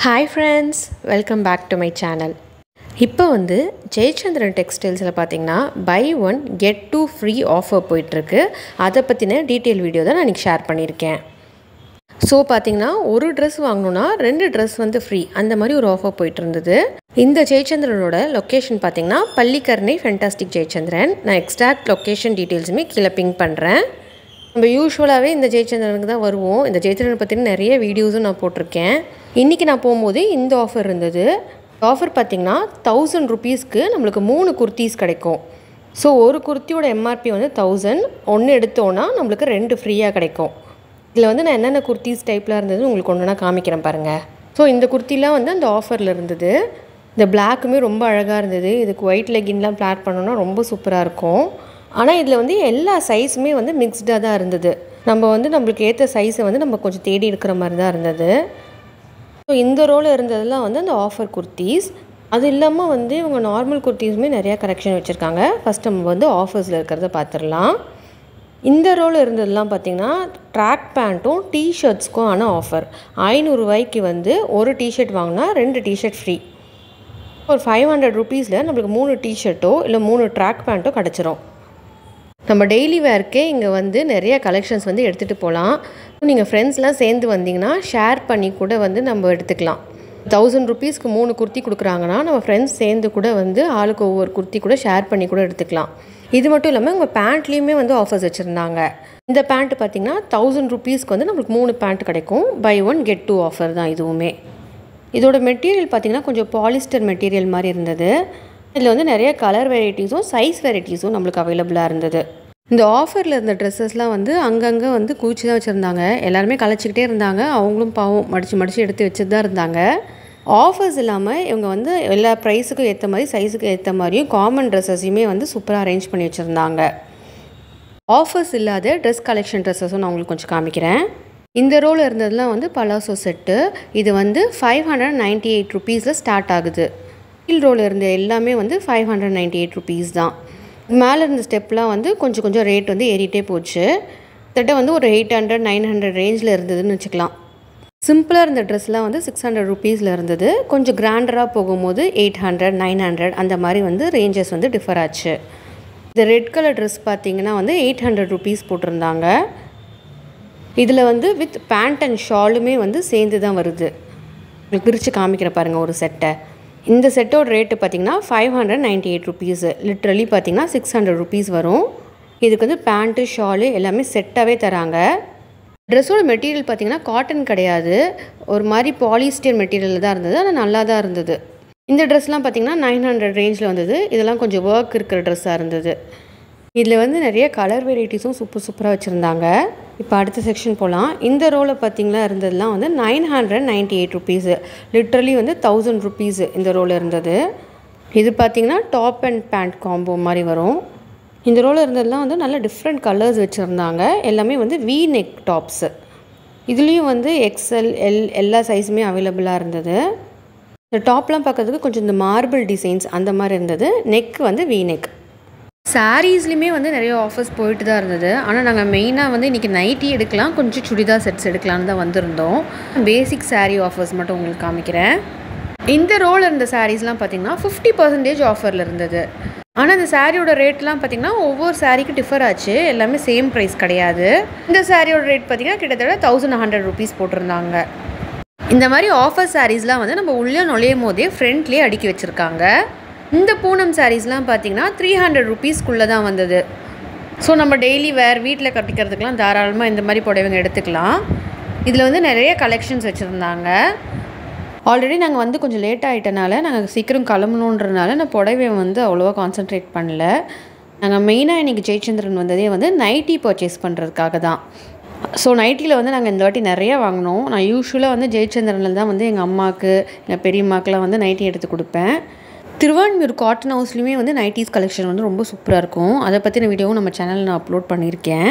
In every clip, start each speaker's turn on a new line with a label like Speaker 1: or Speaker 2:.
Speaker 1: hi friends welcome back to my channel இப்போ வந்து ஜெயச்சந்திரன் டெக்ஸ்டைல்ஸில் பார்த்தீங்கன்னா buy one get two free offer போயிட்டுருக்கு அதை பற்றின டீட்டெயில் வீடியோ தான் நான் இன்றைக்கி ஷேர் பண்ணியிருக்கேன் ஸோ பார்த்தீங்கன்னா ஒரு ட்ரெஸ் வாங்கணுன்னா ரெண்டு ட்ரெஸ் வந்து ஃப்ரீ அந்த மாதிரி ஒரு ஆஃபர் போயிட்டு இருந்தது இந்த ஜெயச்சந்திரனோட லொக்கேஷன் பார்த்தீங்கன்னா பள்ளிக்கரணை ஃபென்டாஸ்டிக் ஜெயச்சந்திரன் நான் எக்ஸாக்ட் லொக்கேஷன் டீட்டெயில்ஸுமே கீழே பிங்க் பண்ணுறேன் நம்ம யூஸ்வலாகவே இந்த ஜெயச்சந்திரனுக்கு தான் வருவோம் இந்த ஜெயச்சந்திரனை பற்றின நிறைய வீடியோஸும் நான் போட்டிருக்கேன் இன்றைக்கி நான் போகும்போது இந்த ஆஃபர் இருந்தது ஆஃபர் பார்த்திங்கன்னா தௌசண்ட் ருபீஸ்க்கு நம்மளுக்கு மூணு குர்த்திஸ் கிடைக்கும் ஸோ ஒரு குர்த்தியோட எம்ஆர்பி வந்து தௌசண்ட் ஒன்று எடுத்தோன்னா நம்மளுக்கு ரெண்டு ஃப்ரீயாக கிடைக்கும் இதில் வந்து நான் என்னென்ன குர்த்திஸ் டைப்பில் இருந்தது உங்களுக்கு ஒன்று நான் காமிக்கிறேன் பாருங்கள் ஸோ இந்த குர்த்திலாம் வந்து அந்த ஆஃபரில் இருந்தது இந்த பிளாக்குமே ரொம்ப அழகாக இருந்தது இதுக்கு ஒயிட் லெகின்லாம் பிளாட் பண்ணோன்னா ரொம்ப சூப்பராக இருக்கும் ஆனால் இதில் வந்து எல்லா சைஸுமே வந்து மிக்ஸ்டாக தான் இருந்தது நம்ம வந்து நம்மளுக்கு ஏற்ற சைஸை வந்து நம்ம கொஞ்சம் தேடி எடுக்கிற மாதிரி தான் இருந்தது ஸோ இந்த ரோல் இருந்ததெல்லாம் வந்து அந்த ஆஃபர் குர்த்திஸ் அது இல்லாமல் வந்து இவங்க நார்மல் குர்த்திஸுமே நிறையா கரெக்ஷன் வச்சுருக்காங்க ஃபஸ்ட் நம்ம வந்து ஆஃபர்ஸில் இருக்கிறத பார்த்துடலாம் இந்த ரோல் இருந்ததெல்லாம் பார்த்திங்கன்னா ட்ராக் பேண்ட்டும் டிஷர்ட்ஸ்க்கும் ஆன ஆஃபர் ஐநூறுரூவாய்க்கு வந்து ஒரு டிஷர்ட் வாங்கினா ரெண்டு டிஷர்ட் ஃப்ரீ ஒரு ஃபைவ் ஹண்ட்ரட் ருபீஸில் நம்மளுக்கு மூணு டிஷர்ட்டோ இல்லை மூணு ட்ராக் பேண்ட்டோ கிடச்சிரும் நம்ம டெய்லி வேர்க்கே இங்கே வந்து நிறைய கலெக்ஷன்ஸ் வந்து எடுத்துகிட்டு போகலாம் நீங்கள் ஃப்ரெண்ட்ஸ்லாம் சேர்ந்து வந்தீங்கன்னா ஷேர் பண்ணி கூட வந்து நம்ம எடுத்துக்கலாம் தௌசண்ட் ருபீஸ்க்கு மூணு குர்த்தி கொடுக்குறாங்கன்னா நம்ம ஃப்ரெண்ட்ஸ் சேர்ந்து கூட வந்து ஆளுக்கு ஒவ்வொரு குர்த்தி கூட ஷேர் பண்ணி கூட எடுத்துக்கலாம் இது மட்டும் இல்லாமல் உங்கள் பேண்ட்லேயுமே வந்து ஆஃபர்ஸ் வச்சுருந்தாங்க இந்த பேண்ட்டு பார்த்திங்கன்னா தௌசண்ட் ருபீஸ்க்கு வந்து நம்மளுக்கு மூணு பேண்ட் கிடைக்கும் buy one get two offer தான் இதுவுமே இதோட மெட்டீரியல் பார்த்திங்கன்னா கொஞ்சம் பாலிஸ்டர் மெட்டீரியல் மாதிரி இருந்தது இதில் வந்து நிறைய கலர் வெரைட்டிஸும் சைஸ் வெரைட்டிஸும் நம்மளுக்கு அவைலபிளாக இருந்தது இந்த ஆஃபரில் இருந்த ட்ரெஸ்ஸஸ்லாம் வந்து அங்கங்கே வந்து குவிச்சு தான் வச்சுருந்தாங்க எல்லாருமே கலைச்சிக்கிட்டே இருந்தாங்க அவங்களும் பாவம் மடித்து மடித்து எடுத்து வச்சுட்டு தான் இருந்தாங்க ஆஃபர்ஸ் இல்லாமல் இவங்க வந்து எல்லா ப்ரைஸுக்கும் ஏற்ற மாதிரி சைஸுக்கு ஏற்ற மாதிரியும் காமன் ட்ரெஸ்ஸஸையுமே வந்து சூப்பராக அரேஞ்ச் பண்ணி வச்சுருந்தாங்க ஆஃபர்ஸ் இல்லாத ட்ரெஸ் கலெக்ஷன் ட்ரெஸ்ஸஸும் நான் உங்களுக்கு கொஞ்சம் காமிக்கிறேன் இந்த ரோல் இருந்ததுலாம் வந்து பலாசோ செட்டு இது வந்து ஃபைவ் ஹண்ட்ரட் நைன்ட்டி எயிட் ருபீஸில் ஸ்டார்ட் ஆகுது ஹீல் ரோல் இருந்த எல்லாமே வந்து five hundred ninety eight rupees தான் மேலே இருந்த ஸ்டெப்லாம் வந்து கொஞ்சம் கொஞ்சம் ரேட் வந்து ஏறிட்டே போச்சு கிட்ட வந்து ஒரு எயிட் ஹண்ட்ரட் நைன் ஹண்ட்ரட் ரேஞ்சில் இருந்ததுன்னு வச்சுக்கலாம் சிம்பிளாக இருந்த ட்ரெஸ்லாம் வந்து சிக்ஸ் ஹண்ட்ரட் ருபீஸில் இருந்தது கொஞ்சம் கிராண்டராக போகும்போது எயிட் ஹண்ட்ரட் நைன் ஹண்ட்ரட் அந்த மாதிரி வந்து ரேஞ்சஸ் வந்து டிஃபர் ஆச்சு இந்த ரெட் கலர் ட்ரெஸ் பார்த்தீங்கன்னா வந்து எயிட் ஹண்ட்ரட் ருபீஸ் போட்டிருந்தாங்க இதில் வந்து வித் பேண்ட் அண்ட் ஷாலுமே வந்து சேர்ந்து தான் வருது உங்களுக்கு பிரித்து காமிக்கிற பாருங்கள் ஒரு செட்டை இந்த செட்டோட ரேட்டு பார்த்திங்கன்னா five hundred ninety eight rupees literally பார்த்திங்கன்னா சிக்ஸ் ஹண்ட்ரட் ருபீஸ் வரும் இதுக்கு வந்து பேண்ட்டு ஷாலு எல்லாமே செட்டாகவே தராங்க ட்ரெஸ்ஸோட மெட்டீரியல் பார்த்திங்கன்னா காட்டன் கிடையாது ஒரு மாதிரி பாலிஸ்டர் மெட்டீரியலில் தான் இருந்தது ஆனால் நல்லா தான் இருந்தது இந்த ட்ரெஸ்லாம் பார்த்திங்கன்னா நைன் ஹண்ட்ரட் ரேஞ்சில் வந்தது இதெல்லாம் கொஞ்சம் ஒர்க் இருக்கிற ட்ரெஸ்ஸாக இருந்தது இதில் வந்து நிறைய கலர் வெரைட்டிஸும் சூப்பர் சூப்பராக வச்சுருந்தாங்க இப்போ அடுத்த செக்ஷன் போகலாம் இந்த ரோலை பார்த்திங்களா இருந்ததுலாம் வந்து nine hundred ninety eight rupees literally வந்து தௌசண்ட் ருபீஸு இந்த ரோல் இருந்தது இது பார்த்திங்கன்னா டாப் அண்ட் பேண்ட் காம்போ மாதிரி வரும் இந்த ரோல் இருந்ததுலாம் வந்து நல்ல டிஃப்ரெண்ட் கலர்ஸ் வச்சுருந்தாங்க எல்லாமே வந்து வி நெக் டாப்ஸு இதுலேயும் வந்து எக்ஸ்எல் எல் எல்லா சைஸுமே அவைலபிளாக இருந்தது இந்த டாப்லாம் பார்க்கறதுக்கு கொஞ்சம் இந்த மார்பிள் டிசைன்ஸ் அந்த மாதிரி இருந்தது நெக் வந்து வி நெக் சாரீஸ்லேயுமே வந்து நிறைய ஆஃபர்ஸ் போயிட்டு தான் இருந்தது ஆனால் நாங்கள் மெயினாக வந்து இன்றைக்கி நைட்டி எடுக்கலாம் கொஞ்சம் சுடிதார் செட்ஸ் எடுக்கலான்னு தான் வந்திருந்தோம் பேசிக் சாரீ ஆஃபர்ஸ் மட்டும் உங்களுக்கு காமிக்கிறேன் இந்த ரோல் இருந்த சாரீஸ்லாம் பார்த்திங்கன்னா ஃபிஃப்டி பர்சன்டேஜ் ஆஃபரில் இருந்தது ஆனால் இந்த சாரியோட ரேட்லாம் பார்த்திங்கன்னா ஒவ்வொரு சாரீக்கு டிஃபர் ஆச்சு எல்லாமே சேம் ப்ரைஸ் கிடையாது இந்த சாரியோட ரேட் பார்த்திங்கன்னா கிட்டத்தட்ட தௌசண்ட் ஹண்ட்ரட் ருபீஸ் போட்டிருந்தாங்க இந்த மாதிரி ஆஃபர் சாரீஸ்லாம் வந்து நம்ம உள்ளே நுழையும் போதே ஃப்ரண்ட்லேயே அடுக்கி வச்சுருக்காங்க இந்த பூனம் சாரீஸ்லாம் பார்த்திங்கன்னா த்ரீ ஹண்ட்ரட் ருபீஸ்க்குள்ளே தான் வந்தது ஸோ நம்ம டெய்லி வேர் வீட்டில் கட்டிக்கிறதுக்கெலாம் தாராளமாக இந்த மாதிரி புடவைங்க எடுத்துக்கலாம் இதில் வந்து நிறைய கலெக்ஷன்ஸ் வச்சுருந்தாங்க ஆல்ரெடி நாங்கள் வந்து கொஞ்சம் லேட் ஆகிட்டனால நாங்கள் சீக்கிரம் கிளம்பணுன்றனால நான் புடவை வந்து அவ்வளோவா கான்சென்ட்ரேட் பண்ணல நாங்கள் மெயினாக இன்றைக்கி ஜெயச்சந்திரன் வந்ததே வந்து நைட்டி பர்ச்சேஸ் பண்ணுறதுக்காக தான் ஸோ நைட்டியில் வந்து நாங்கள் இந்த வாட்டி நிறையா வாங்கினோம் நான் யூஸ்வலாக வந்து ஜெயச்சந்திரனில் தான் வந்து எங்கள் அம்மாவுக்கு எங்கள் பெரியம்மாக்கெலாம் வந்து நைட்டி எடுத்து கொடுப்பேன் திருவான்மியூர் காட்டன் ஹவுஸ்லேயுமே வந்து நைட்டிஸ் கலெக்ஷன் வந்து ரொம்ப சூப்பராக இருக்கும் அதை பற்றின வீடியோவும் நம்ம சேனலில் நான் அப்லோட் பண்ணியிருக்கேன்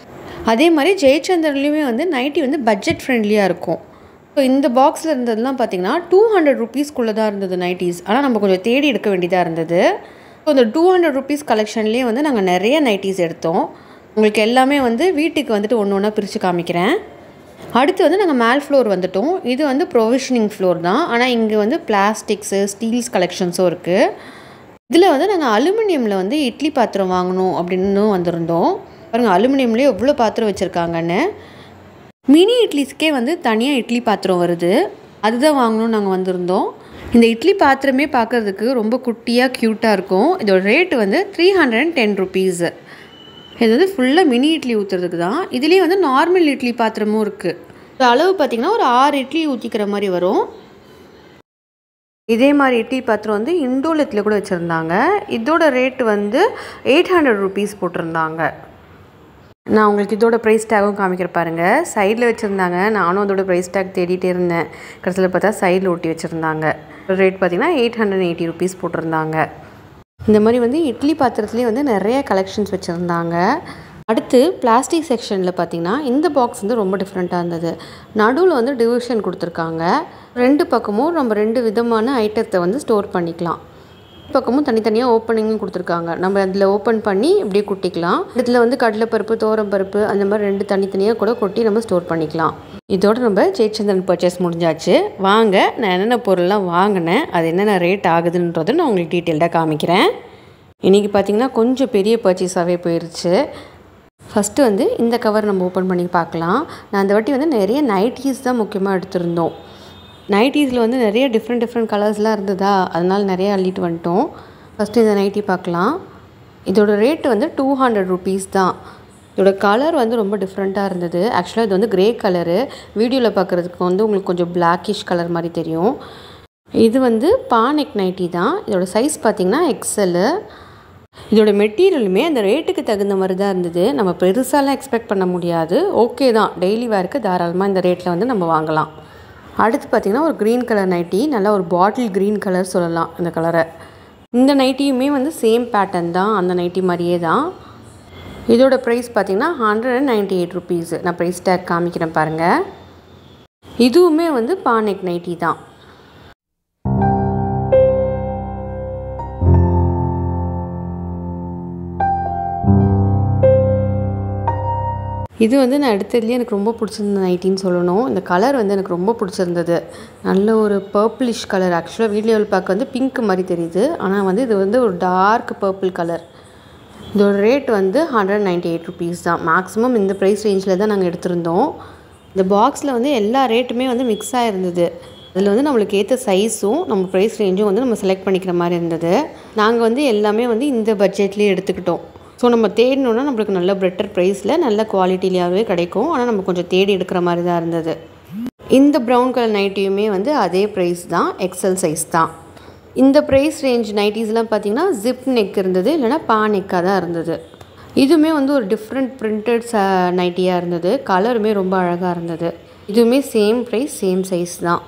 Speaker 1: அதே மாதிரி ஜெயச்சந்திரன்லேயுமே வந்து நைட்டி வந்து பட்ஜெட் ஃப்ரெண்ட்லியாக இருக்கும் ஸோ இந்த பாக்ஸில் இருந்ததுலாம் பார்த்திங்கன்னா டூ ஹண்ட்ரட் ருபீஸ்க்குள்ளே தான் இருந்தது நைட்டிஸ் ஆனால் நம்ம கொஞ்சம் தேடி எடுக்க வேண்டியதாக இருந்தது ஸோ இந்த டூ ஹண்ட்ரட் ருபீஸ் கலெக்ஷன்லேயே வந்து நாங்கள் நிறைய நைட்டிஸ் எடுத்தோம் உங்களுக்கு எல்லாமே வந்து வீட்டுக்கு வந்துட்டு ஒன்று ஒன்றா பிரித்து காமிக்கிறேன் அடுத்து வந்து நாங்கள் மேல் ஃப்ளோர் வந்துட்டோம் இது வந்து ப்ரொவிஷனிங் ஃப்ளோர் தான் ஆனால் இங்கே வந்து பிளாஸ்டிக்ஸு ஸ்டீல்ஸ் கலெக்ஷன்ஸும் இருக்குது இதில் வந்து நாங்கள் அலுமினியமில் வந்து இட்லி பாத்திரம் வாங்கணும் அப்படின்னு வந்திருந்தோம் பாருங்கள் அலுமினியம்லேயே எவ்வளோ பாத்திரம் வச்சுருக்காங்கன்னு மினி இட்லிஸ்க்கே வந்து தனியாக இட்லி பாத்திரம் வருது அதுதான் வாங்கணும்னு நாங்கள் வந்திருந்தோம் இந்த இட்லி பாத்திரமே பார்க்குறதுக்கு ரொம்ப குட்டியாக க்யூட்டாக இருக்கும் இதோட ரேட்டு வந்து three hundred and ten rupees இது வந்து ஃபுல்லாக மினி இட்லி ஊற்றுறதுக்கு தான் இதுலேயே வந்து நார்மல் இட்லி பாத்திரமும் இருக்குது அளவு பார்த்திங்கன்னா ஒரு ஆறு இட்லி ஊற்றிக்கிற மாதிரி வரும் இதே மாதிரி இட்லி பாத்திரம் வந்து இண்டோலத்தில் கூட வச்சுருந்தாங்க இதோட ரேட்டு வந்து எயிட் ஹண்ட்ரட் ருபீஸ் போட்டிருந்தாங்க நான் உங்களுக்கு இதோட ப்ரைஸ் டேகும் காமிக்கிற பாருங்க சைடில் வச்சுருந்தாங்க நானும் அதோட ப்ரைஸ் டேக் தேடிட்டே இருந்தேன் கடைசியில் பார்த்தா சைடில் ஒட்டி வச்சுருந்தாங்க ரேட் பார்த்திங்கன்னா எயிட் ஹண்ட்ரட் எயிட்டி ருபீஸ் போட்டிருந்தாங்க இந்த மாதிரி வந்து இட்லி பாத்திரத்துலேயே வந்து நிறைய கலெக்ஷன்ஸ் வச்சுருந்தாங்க அடுத்து பிளாஸ்டிக் செக்ஷனில் பார்த்தீங்கன்னா இந்த பாக்ஸ் வந்து ரொம்ப டிஃப்ரெண்ட்டாக இருந்தது நடுவில் வந்து டிவிஷன் கொடுத்துருக்காங்க ரெண்டு பக்கமும் நம்ம ரெண்டு விதமான ஐட்டத்தை வந்து ஸ்டோர் பண்ணிக்கலாம் பக்கமும் தனித்தனியாக ஓப்பனிங்கும் கொடுத்துருக்காங்க நம்ம அதில் ஓப்பன் பண்ணி இப்படியே கொட்டிக்கலாம் இதில் வந்து கடலைப்பருப்பு பருப்பு அந்த மாதிரி ரெண்டு தனித்தனியாக கூட கொட்டி நம்ம ஸ்டோர் பண்ணிக்கலாம் இதோட நம்ம ஜெயச்சந்திரன் பர்ச்சேஸ் முடிஞ்சாச்சு வாங்க நான் என்னென்ன பொருள்லாம் வாங்கினேன் அது என்னென்ன ரேட் ஆகுதுன்றதை நான் உங்களுக்கு டீட்டெயில்டாக காமிக்கிறேன் இன்றைக்கி பார்த்திங்கன்னா கொஞ்சம் பெரிய பர்ச்சேஸாகவே போயிருச்சு ஃபஸ்ட்டு வந்து இந்த கவர் நம்ம ஓப்பன் பண்ணி பார்க்கலாம் நான் அந்த வாட்டி வந்து நிறைய நைட்டீஸ் தான் முக்கியமாக எடுத்திருந்தோம் நைட்டீஸில் வந்து நிறைய டிஃப்ரெண்ட் டிஃப்ரெண்ட் கலர்ஸ்லாம் இருந்ததா அதனால் நிறைய அள்ளிட்டு வந்துட்டோம் ஃபஸ்ட்டு இந்த நைட்டி பார்க்கலாம் இதோட ரேட்டு வந்து டூ ஹண்ட்ரட் ருபீஸ் தான் இதோட கலர் வந்து ரொம்ப டிஃப்ரெண்ட்டாக இருந்தது ஆக்சுவலாக இது வந்து கிரே கலரு வீடியோவில் பார்க்குறதுக்கு வந்து உங்களுக்கு கொஞ்சம் பிளாக்கிஷ் கலர் மாதிரி தெரியும் இது வந்து பானெக் நைட்டி தான் இதோட சைஸ் பார்த்திங்கன்னா எக்ஸலு இதோட மெட்டீரியலுமே அந்த ரேட்டுக்கு தகுந்த மாதிரி தான் இருந்தது நம்ம பெருசாலாம் எக்ஸ்பெக்ட் பண்ண முடியாது ஓகே தான் டெய்லி வேருக்கு தாராளமாக இந்த ரேட்டில் வந்து நம்ம வாங்கலாம் அடுத்து பார்த்திங்கன்னா ஒரு க்ரீன் கலர் நைட்டி நல்லா ஒரு பாட்டில் க்ரீன் கலர் சொல்லலாம் இந்த கலரை இந்த நைட்டியுமே வந்து சேம் பேட்டர்ன் தான் அந்த நைட்டி மாதிரியே தான் இதோட ப்ரைஸ் பார்த்திங்கன்னா hundred and ninety eight rupees நான் ப்ரைஸ் டேக் காமிக்கிறேன் பாருங்கள் இதுவுமே வந்து பானெக் நைட்டி தான் இது வந்து நான் எடுத்ததுலேயே எனக்கு ரொம்ப பிடிச்சிருந்த நைட்டின்னு சொல்லணும் இந்த கலர் வந்து எனக்கு ரொம்ப பிடிச்சிருந்தது நல்ல ஒரு பர்பிளிஷ் கலர் ஆக்சுவலாக வீடியோவில் பார்க்க வந்து பிங்க் மாதிரி தெரியுது ஆனால் வந்து இது வந்து ஒரு டார்க் பர்பிள் கலர் இதோட ரேட் வந்து ஹண்ட்ரட் நைன்ட்டி எயிட் ருபீஸ் தான் மேக்ஸிமம் இந்த ப்ரைஸ் ரேஞ்சில் தான் நாங்கள் எடுத்திருந்தோம் இந்த பாக்ஸில் வந்து எல்லா ரேட்டுமே வந்து மிக்ஸ் ஆகிருந்தது அதில் வந்து நம்மளுக்கு ஏற்ற சைஸும் நம்ம ப்ரைஸ் ரேஞ்சும் வந்து நம்ம செலக்ட் பண்ணிக்கிற மாதிரி இருந்தது நாங்கள் வந்து எல்லாமே வந்து இந்த பட்ஜெட்லேயே எடுத்துக்கிட்டோம் ஸோ நம்ம தேடினோன்னா நம்மளுக்கு நல்ல பெட்டர் ப்ரைஸில் நல்ல குவாலிட்டிலேயாகவே கிடைக்கும் ஆனால் நம்ம கொஞ்சம் தேடி எடுக்கிற மாதிரி தான் இருந்தது இந்த ப்ரௌன் கலர் நைட்டியுமே வந்து அதே ப்ரைஸ் தான் எக்ஸல் சைஸ் தான் இந்த ப்ரைஸ் ரேஞ்ச் நைட்டிஸ்லாம் பார்த்தீங்கன்னா ஜிப் நெக் இருந்தது இல்லைனா பா நெக்காக தான் இருந்தது இதுவுமே வந்து ஒரு டிஃப்ரெண்ட் பிரிண்டட் ச நைட்டியாக இருந்தது கலருமே ரொம்ப அழகாக இருந்தது இதுவுமே சேம் ப்ரைஸ் சேம் சைஸ் தான்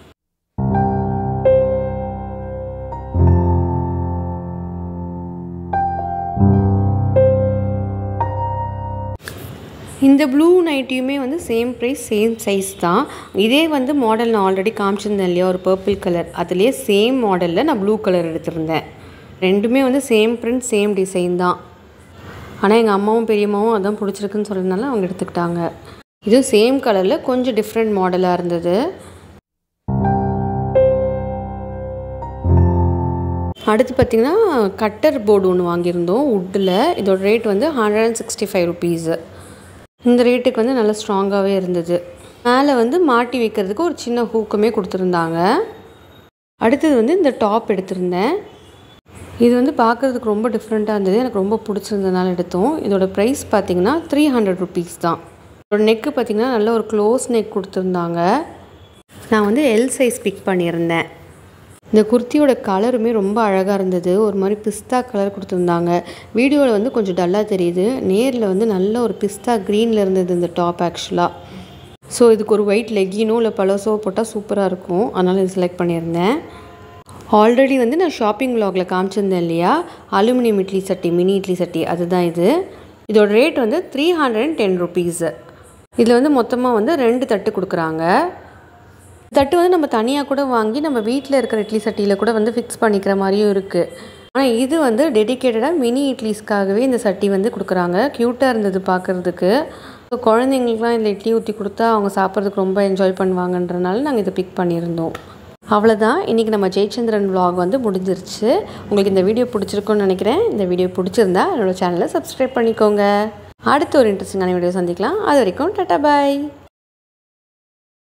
Speaker 1: இந்த ப்ளூ நைட்டியுமே வந்து சேம் ப்ரைஸ் சேம் சைஸ் தான் இதே வந்து மாடல் நான் ஆல்ரெடி காமிச்சிருந்தேன் இல்லையா ஒரு பர்பிள் கலர் அதுலேயே சேம் மாடலில் நான் ப்ளூ கலர் எடுத்திருந்தேன் ரெண்டுமே வந்து சேம் பிரிண்ட் சேம் டிசைன் தான் ஆனால் எங்கள் அம்மாவும் பெரியம்மாவும் அதான் பிடிச்சிருக்குன்னு சொல்கிறதுனால அவங்க எடுத்துக்கிட்டாங்க இது சேம் கலரில் கொஞ்சம் டிஃப்ரெண்ட் மாடலாக இருந்தது அடுத்து பார்த்திங்கன்னா கட்டர் போர்டு ஒன்று வாங்கியிருந்தோம் வுட்டில் இதோட ரேட் வந்து hundred and sixty five rupees இந்த ரேட்டுக்கு வந்து நல்லா ஸ்ட்ராங்காகவே இருந்தது மேலே வந்து மாட்டி வைக்கிறதுக்கு ஒரு சின்ன ஹூக்குமே கொடுத்துருந்தாங்க அடுத்தது வந்து இந்த டாப் எடுத்திருந்தேன் இது வந்து பார்க்குறதுக்கு ரொம்ப டிஃப்ரெண்ட்டாக இருந்தது எனக்கு ரொம்ப பிடிச்சிருந்ததுனால எடுத்தோம் இதோட ப்ரைஸ் பார்த்திங்கன்னா த்ரீ ஹண்ட்ரட் ருபீஸ் தான் இதோட நெக்கு பார்த்திங்கன்னா நல்ல ஒரு க்ளோஸ் நெக் கொடுத்துருந்தாங்க நான் வந்து எல் சைஸ் பிக் பண்ணியிருந்தேன் இந்த குர்த்தியோட கலருமே ரொம்ப அழகாக இருந்தது ஒரு மாதிரி பிஸ்தா கலர் கொடுத்துருந்தாங்க வீடியோவில் வந்து கொஞ்சம் டல்லாக தெரியுது நேரில் வந்து நல்ல ஒரு பிஸ்தா க்ரீனில் இருந்தது இந்த டாப் ஆக்சுவலாக ஸோ இதுக்கு ஒரு ஒயிட் லெகினோ இல்லை பலோசோ போட்டால் சூப்பராக இருக்கும் அதனால் இது செலக்ட் பண்ணியிருந்தேன் ஆல்ரெடி வந்து நான் ஷாப்பிங் விலாகில் காமிச்சிருந்தேன் இல்லையா அலுமினியம் இட்லி சட்டி மினி இட்லி சட்டி அதுதான் இது இதோட ரேட் வந்து three hundred and ten rupees இதில் வந்து மொத்தமாக வந்து ரெண்டு தட்டு கொடுக்குறாங்க தட்டு வந்து நம்ம தனியாக கூட வாங்கி நம்ம வீட்டில் இருக்கிற இட்லி சட்டியில் கூட வந்து ஃபிக்ஸ் பண்ணிக்கிற மாதிரியும் இருக்குது ஆனால் இது வந்து டெடிக்கேட்டடாக மினி இட்லிஸ்க்காகவே இந்த சட்டி வந்து கொடுக்குறாங்க க்யூட்டாக இருந்தது பார்க்குறதுக்கு ஸோ குழந்தைங்களுக்குலாம் இதில் இட்லி ஊற்றி கொடுத்தா அவங்க சாப்பிட்றதுக்கு ரொம்ப என்ஜாய் பண்ணுவாங்கன்றனால நாங்கள் இதை பிக் பண்ணியிருந்தோம் அவ்வளோதான் இன்றைக்கி நம்ம ஜெயச்சந்திரன் vlog வந்து முடிஞ்சிருச்சு உங்களுக்கு இந்த வீடியோ பிடிச்சிருக்குன்னு நினைக்கிறேன் இந்த வீடியோ பிடிச்சிருந்தா என்னோடய சேனலை சப்ஸ்கிரைப் பண்ணிக்கோங்க அடுத்த ஒரு இன்ட்ரெஸ்டிங்கான வீடியோ சந்திக்கலாம் அது வரைக்கும் டாட்டா பாய்